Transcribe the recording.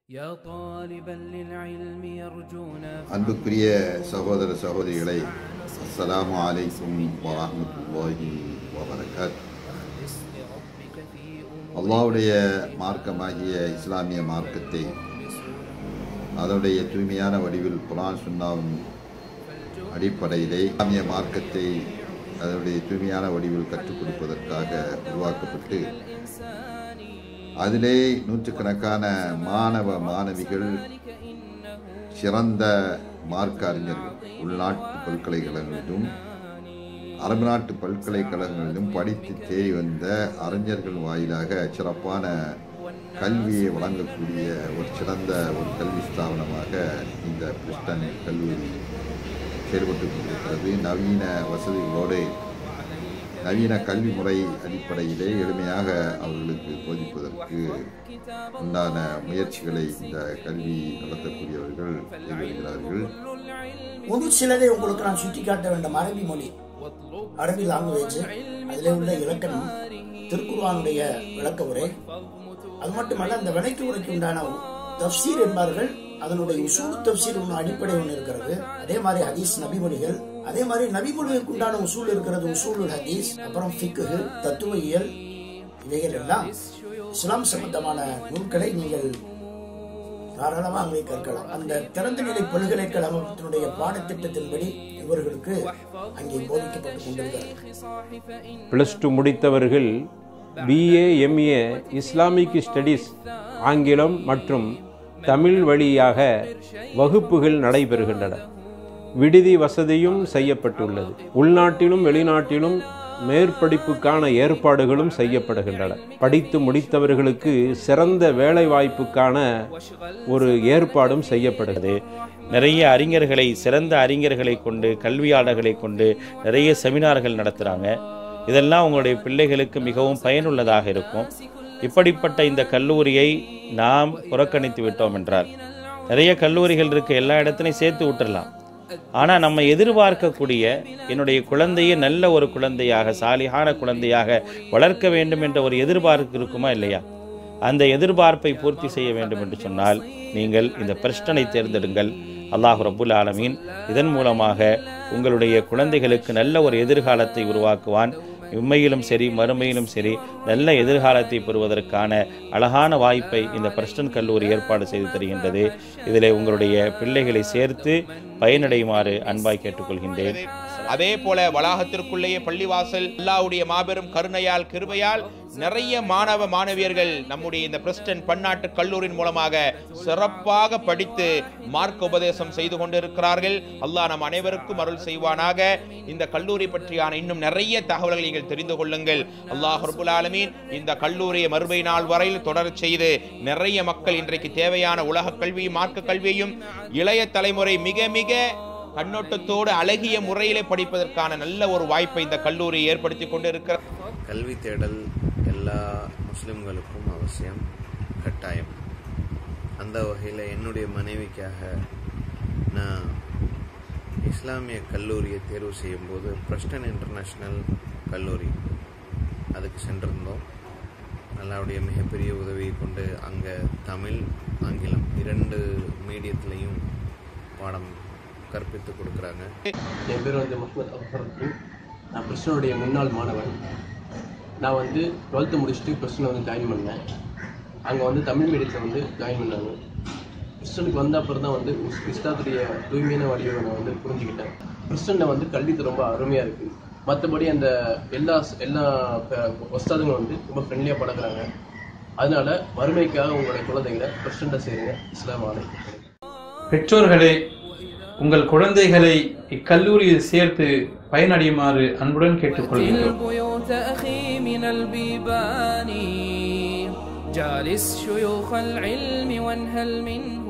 يا طالبا للعلم يرجون அன்புக்குரிய சகோதர சகோதரிகளை அஸ்ஸலாமு அலைக்கும் வரஹ்மத்துல்லாஹி வபரகாத் اخلص لربك في أمور அல்லாஹ்வுடைய மார்க்கமாகிய இஸ்லாமிய மார்க்கத்தை அதனுடைய தூய்மையான வடிவில் குர்ஆன் சுன்னாவின் அடிப்படையிலே இஸ்லாமிய மார்க்கத்தை அதனுடைய தூய்மையான வடிவில் கற்றுக் கொடுப்பதற்காக உருவாக்கப்பட்டு அதிலே நூற்றுக்கணக்கான மாணவ மாணவிகள் சிறந்த மார்க்க அறிஞர்கள் உள்நாட்டு பல்கலைக்கழகங்களிலும் அரபு நாட்டு பல்கலைக்கழகங்களிலும் படித்து தேறி வந்த அறிஞர்கள் வாயிலாக சிறப்பான கல்வியை வழங்கக்கூடிய ஒரு சிறந்த ஒரு கல்வி ஸ்தாபனமாக இந்த பிரிஸ்டன் கல்லூரி செயல்பட்டு கொண்டிருக்கிறது நவீன வசதிகளோடு நவீன கல்வி முறை அடிப்படையிலே எளிமையாக அவர்களுக்கு போதிப்பதற்கு உண்டான முயற்சிகளை இந்த கல்வி நடத்தக்கூடியவர்கள் செய்து வருகிறார்கள் ஒரு சிலதை உங்களுக்கு நான் சுட்டிக்காட்ட வேண்டும் அரபி மொழி அரபி லாங்குவேஜ் அதில் உள்ள இலக்கணம் திருக்குர்ஆனுடைய விளக்க உரை அது மட்டுமல்ல அந்த விளக்க உரைக்கு உண்டான தப்சீர் என்பார்கள் அதனுடைய உசூல் தப்சீர் ஒன்று அடிப்படை ஒன்று இருக்கிறது அதே மாதிரி ஹதீஸ் நபிமொழிகள் அதே மாதிரி நபிமொழிகளுக்கு உண்டான உசூல் இருக்கிறது உசூலுல் ஹதீஸ் அப்புறம் ஃபிக்கு தத்துவயியல் இவைகள் எல்லாம் இஸ்லாம் சம்பந்தமான நூல்களை நீங்கள் தாராளமாக அங்கே கற்கலாம் அந்த திறந்த நிலை பல்கலைக்கழகத்தினுடைய பாடத்திட்டத்தின்படி இவர்களுக்கு அங்கே போதிக்கப்பட்டுக் கொண்டிருக்கிறது ப்ளஸ் டூ முடித்தவர்கள் பிஏ எம்ஏ இஸ்லாமிக் ஸ்டடீஸ் ஆங்கிலம் மற்றும் தமிழ் வழியாக வகுப்புகள் நடைபெறுகின்றன விடுதி வசதியும் செய்யப்பட்டுள்ளது உள்நாட்டிலும் வெளிநாட்டிலும் மேற்படிப்புக்கான ஏற்பாடுகளும் செய்யப்படுகின்றன படித்து முடித்தவர்களுக்கு சிறந்த வேலைவாய்ப்புக்கான ஒரு ஏற்பாடும் செய்யப்படுகிறது நிறைய அறிஞர்களை சிறந்த அறிஞர்களை கொண்டு கல்வியாளர்களை கொண்டு நிறைய செமினார்கள் நடத்துகிறாங்க இதெல்லாம் உங்களுடைய பிள்ளைகளுக்கு மிகவும் பயனுள்ளதாக இருக்கும் இப்படிப்பட்ட இந்த கல்லூரியை நாம் புறக்கணித்து விட்டோம் என்றார் நிறைய கல்லூரிகள் இருக்கு எல்லா இடத்துலையும் சேர்த்து விட்டுறலாம் ஆனால் நம்ம எதிர்பார்க்கக்கூடிய என்னுடைய குழந்தையை நல்ல ஒரு குழந்தையாக சாலிகான குழந்தையாக வளர்க்க வேண்டும் என்ற ஒரு எதிர்பார்ப்பு இருக்குமா இல்லையா அந்த எதிர்பார்ப்பை பூர்த்தி செய்ய வேண்டும் என்று சொன்னால் நீங்கள் இந்த பிரஷ்டனை தேர்ந்தெடுங்கள் அல்லாஹ் ரபுல் ஆலமீன் இதன் மூலமாக உங்களுடைய குழந்தைகளுக்கு நல்ல ஒரு எதிர்காலத்தை உருவாக்குவான் உண்மையிலும் சரி மறுமையிலும் சரி நல்ல எதிர்காலத்தை பெறுவதற்கான அழகான வாய்ப்பை இந்த பிரஸ்டன் கல்லூரி ஏற்பாடு செய்து தருகின்றது இதில் உங்களுடைய பிள்ளைகளை சேர்த்து பயனடையுமாறு அன்பாய் கேட்டுக்கொள்கின்றேன் அதே போல வளாகத்திற்குள்ளேயே பள்ளிவாசல் அல்லாவுடைய மாபெரும் கருணையால் கிருபையால் நிறைய மாணவ மாணவியர்கள் நம்முடைய இந்த பிரஸ்டன் பன்னாட்டு கல்லூரியின் மூலமாக சிறப்பாக படித்து மார்க்க உபதேசம் செய்து கொண்டிருக்கிறார்கள் அல்லாஹ் நம் அனைவருக்கும் அருள் செய்வானாக இந்த கல்லூரி பற்றியான இன்னும் நிறைய தகவல்களை நீங்கள் தெரிந்து கொள்ளுங்கள் அல்லாஹ் ரபுல் ஆலமீன் இந்த கல்லூரியை மறுபை நாள் வரையில் தொடர செய்து நிறைய மக்கள் இன்றைக்கு தேவையான உலக கல்வியும் மார்க்க கல்வியையும் இளைய தலைமுறை மிக மிக கண்ணோட்டத்தோடு அழகிய முறையிலே படிப்பதற்கான நல்ல ஒரு வாய்ப்பை இந்த கல்லூரி ஏற்படுத்தி கொண்டிருக்கிறது கல்வி தேடல் எல்லா முஸ்லிம்களுக்கும் அவசியம் கட்டாயம் அந்த வகையில் என்னுடைய மனைவிக்காக நான் இஸ்லாமிய கல்லூரியை தேர்வு செய்யும்போது பிரஸ்டன் இன்டர்நேஷ்னல் கல்லூரி அதுக்கு சென்றிருந்தோம் அல்லாவுடைய மிகப்பெரிய உதவியை கொண்டு அங்கே தமிழ் ஆங்கிலம் இரண்டு மீடியத்துலேயும் பாடம் கற்பித்து கொடுக்குறாங்க என் பேர் வந்து முகமது அப்ஹர்தீன் நான் கிறிஸ்டனுடைய முன்னாள் மாணவன் நான் வந்து டுவெல்த்து முடிச்சுட்டு கிறிஸ்டனில் வந்து ஜாயின் பண்ணேன் அங்கே வந்து தமிழ் மீடியத்தில் வந்து ஜாயின் பண்ணாங்க கிறிஸ்டனுக்கு வந்த அப்புறம் தான் வந்து இஸ்- இஸ்லாத்துடைய தூய்மையான வடிவை நான் வந்து புரிஞ்சுக்கிட்டேன் கிறிஸ்டனில் வந்து கல்வி ரொம்ப அருமையாக இருக்குது மற்றபடி அந்த எல்லா ஸ்- எல்லா ஒஸ்தாதுங்களும் வந்து ரொம்ப ஃப்ரெண்ட்லியாக பழகுறாங்க அதனால வறுமைக்காக உங்களுடைய குழந்தைகளை கிறிஸ்டன்ட்ட சேருங்க இஸ்லாம் ஆலைக்கு பெற்றோர்களே உங்கள் குழந்தைகளை இக்கல்லூரியில் சேர்த்து பயனடையுமாறு அன்புடன் கேட்டுக்கொள்கின்றோம் البيوت أخي من البيبان جالس شيوخ العلم وانهل منه